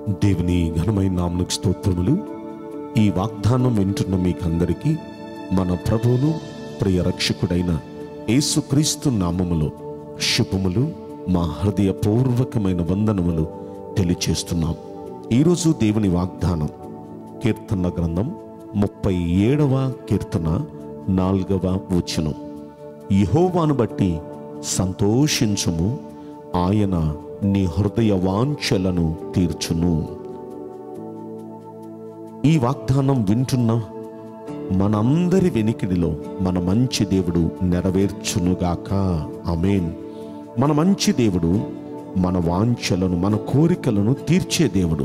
దేవుని ఘనమైన నామకు స్తోత్రములు ఈ వాగ్దానం వింటున్న మీకందరికీ మన ప్రభువును ప్రియ రక్షకుడైన యేసుక్రీస్తు నామములో శుభములు మా హృదయపూర్వకమైన వందనములు తెలియచేస్తున్నాం ఈరోజు దేవుని వాగ్దానం కీర్తన గ్రంథం ముప్పై ఏడవ కీర్తన నాలుగవ వచనం యెహోవాను బట్టి సంతోషించుము ఆయన నీ హృదయ వాంఛలను తీర్చును ఈ వాగ్దానం వింటున్న మనందరి వెనికిడిలో మన మంచి దేవుడు నెరవేర్చునుగాక అమేన్ మన మంచి దేవుడు మన వాంఛలను మన కోరికలను తీర్చే దేవుడు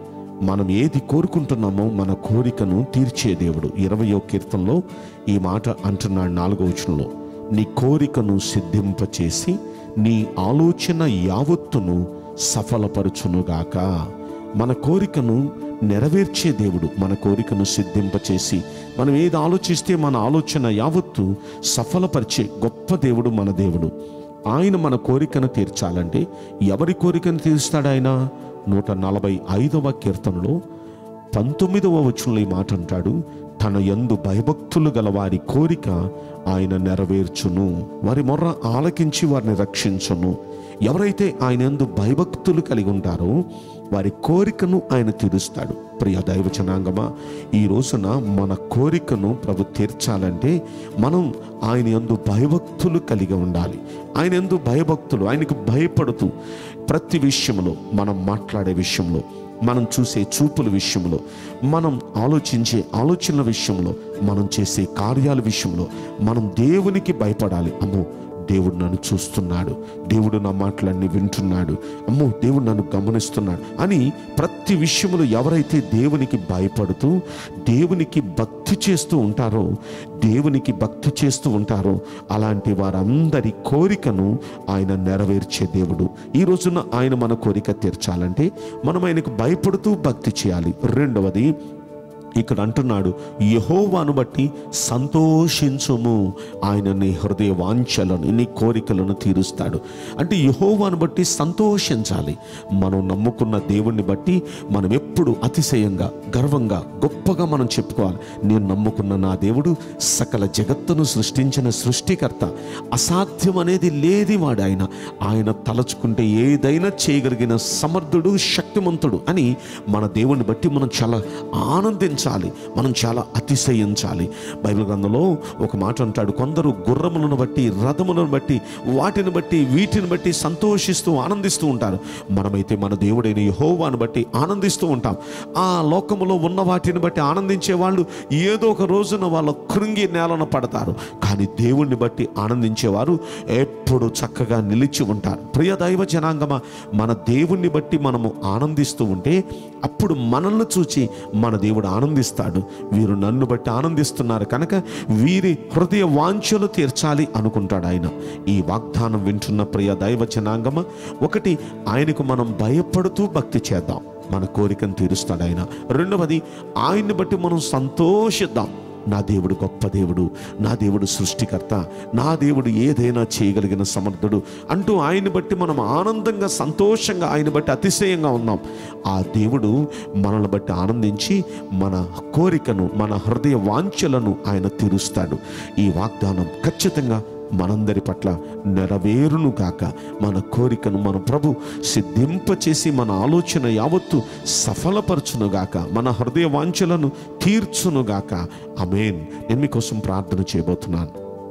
మనం ఏది కోరుకుంటున్నామో మన కోరికను తీర్చే దేవుడు ఇరవయో కీర్తనలో ఈ మాట అంటున్నాడు నాలుగో వచనంలో నీ కోరికను సిద్ధింపచేసి నీ ఆలోచన యావత్తును సఫలపరచునుగాక మన కోరికను నెరవేర్చే దేవుడు మన కోరికను సిద్ధింపచేసి మనం ఏది ఆలోచిస్తే మన ఆలోచన యావత్తు సఫలపరిచే గొప్ప దేవుడు మన దేవుడు ఆయన మన కోరికను తీర్చాలంటే ఎవరి కోరికను తీరుస్తాడు ఆయన నూట నలభై ఐదవ కీర్తనలో పంతొమ్మిదవ వచనంలో ఈ మాట అంటాడు తన యందు భయభక్తులు గల వారి కోరిక ఆయన నెరవేర్చును వారి మొర్ర ఆలకించి వారిని రక్షించును ఎవరైతే ఆయన యందు భయభక్తులు కలిగి ఉంటారో వారి కోరికను ఆయన తీరుస్తాడు ప్రియ దైవ జనాంగమా ఈ రోజున మన కోరికను ప్రభు తీర్చాలంటే మనం ఆయన యందు భయభక్తులు కలిగి ఉండాలి ఆయన యందు భయభక్తులు ఆయనకు భయపడుతూ ప్రతి విషయంలో మనం మాట్లాడే విషయంలో మనం చూసే చూపుల విషయంలో మనం ఆలోచించే ఆలోచనల విషయంలో మనం చేసే కార్యాల విషయంలో మనం దేవునికి భయపడాలి అమ్మో దేవుడు నన్ను చూస్తున్నాడు దేవుడు నా మాటలన్నీ వింటున్నాడు అమ్మో దేవుడు నన్ను గమనిస్తున్నాడు అని ప్రతి విషయంలో ఎవరైతే దేవునికి భయపడుతూ దేవునికి భక్తి చేస్తూ ఉంటారో దేవునికి భక్తి చేస్తూ ఉంటారో అలాంటి వారందరి కోరికను ఆయన నెరవేర్చే దేవుడు ఈ రోజున ఆయన మన కోరిక తీర్చాలంటే మనం ఆయనకు భయపడుతూ భక్తి చేయాలి రెండవది ఇక్కడ అంటున్నాడు యహోవాను బట్టి సంతోషించుము ఆయన నీ హృదయ వాంఛలను నీ కోరికలను తీరుస్తాడు అంటే యహోవాను బట్టి సంతోషించాలి మనం నమ్ముకున్న దేవుణ్ణి బట్టి మనం ఎప్పుడు అతిశయంగా గర్వంగా గొప్పగా మనం చెప్పుకోవాలి నేను నమ్ముకున్న నా దేవుడు సకల జగత్తును సృష్టించిన సృష్టికర్త అసాధ్యం అనేది లేది వాడు ఆయన ఆయన తలచుకుంటే ఏదైనా చేయగలిగిన సమర్థుడు శక్తిమంతుడు అని మన దేవుని బట్టి మనం చాలా ఆనందించాలి మనం చాలా అతిశయించాలి బైబిల్ గ్రంథంలో ఒక మాట అంటాడు కొందరు గుర్రములను బట్టి రథములను బట్టి వాటిని బట్టి వీటిని బట్టి సంతోషిస్తూ ఆనందిస్తూ ఉంటారు మనమైతే మన దేవుడైన యహోవాను బట్టి ఆనందిస్తూ ఉంటాం ఆ లోకములో ఉన్న వాటిని బట్టి ఆనందించే వాళ్ళు ఏదో ఒక రోజున వాళ్ళ కృంగి నేలన పడతారు కానీ దేవుణ్ణి బట్టి ఆనందించేవారు ఎప్పుడు చక్కగా నిలిచి ఉంటారు ప్రియ దైవ జనాంగమా మన దేవుణ్ణి బట్టి మనము ఆనందిస్తూ ఉంటే అప్పుడు మనల్ని చూచి మన దేవుడు ఆనందిస్తాడు వీరు నన్ను బట్టి ఆనందిస్తున్నారు కనుక వీరి హృదయ వాంఛలు తీర్చాలి అనుకుంటాడు ఆయన ఈ వాగ్దానం వింటున్న ప్రియ దైవ జనాంగమ ఒకటి ఆయనకు మనం భయపడుతూ భక్తి చేద్దాం మన కోరికను తీరుస్తాడు ఆయన రెండవది ఆయన్ని బట్టి మనం సంతోషిద్దాం నా దేవుడు గొప్ప దేవుడు నా దేవుడు సృష్టికర్త నా దేవుడు ఏదైనా చేయగలిగిన సమర్థుడు అంటూ ఆయన్ని బట్టి మనం ఆనందంగా సంతోషంగా ఆయన బట్టి అతిశయంగా ఉన్నాం ఆ దేవుడు మనల్ని బట్టి ఆనందించి మన కోరికను మన హృదయ వాంఛలను ఆయన తీరుస్తాడు ఈ వాగ్దానం ఖచ్చితంగా మనందరి పట్ల నెరవేరును కాక మన కోరికను మన ప్రభు సిద్ధింపచేసి మన ఆలోచన యావత్తు సఫలపరచునుగాక మన హృదయ వాంఛలను తీర్చునుగాక అమేన్ నేను మీకోసం ప్రార్థన చేయబోతున్నాను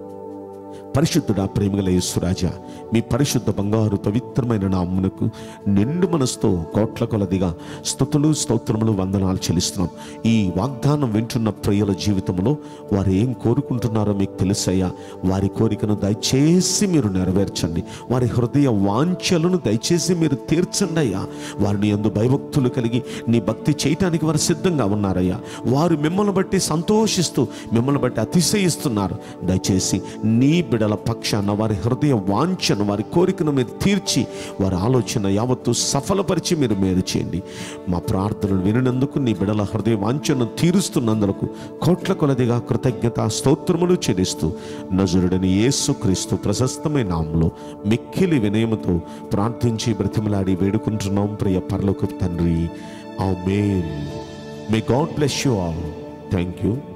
పరిశుద్ధుడా ప్రేమగల యేసురాజా మీ పరిశుద్ధ బంగారు పవిత్రమైన నామునకు నిండు మనసుతో కోట్ల కొలదిగా స్థుతులు స్తోత్రములు వందనాలు చెల్లిస్తున్నాం ఈ వాగ్దానం వింటున్న ప్రియుల జీవితంలో వారు ఏం కోరుకుంటున్నారో మీకు తెలుసయ్యా వారి కోరికను దయచేసి మీరు నెరవేర్చండి వారి హృదయ వాంఛలను దయచేసి మీరు తీర్చండి అయ్యా వారిని ఎందు భయభక్తులు కలిగి నీ భక్తి చేయటానికి వారు సిద్ధంగా ఉన్నారయ్యా వారు మిమ్మల్ని బట్టి సంతోషిస్తూ మిమ్మల్ని బట్టి అతిశయిస్తున్నారు దయచేసి నీ బిడ బిడల పక్షాన వారి హృదయ వాంఛను వారి కోరికను మీరు తీర్చి వారి ఆలోచన యావత్తు సఫలపరిచి మీరు మేలు చేయండి మా ప్రార్థనలు వినినందుకు నీ బిడల హృదయ వాంఛను తీరుస్తున్నందుకు కోట్ల కొలదిగా కృతజ్ఞత స్తోత్రములు చెల్లిస్తూ నజరుడని యేసు క్రీస్తు ప్రశస్తమైన నామంలో మిక్కిలి వినయముతో ప్రార్థించి బ్రతిమలాడి వేడుకుంటున్నాం ప్రియ పరలోక తండ్రి ఆమేన్ may God bless you all thank you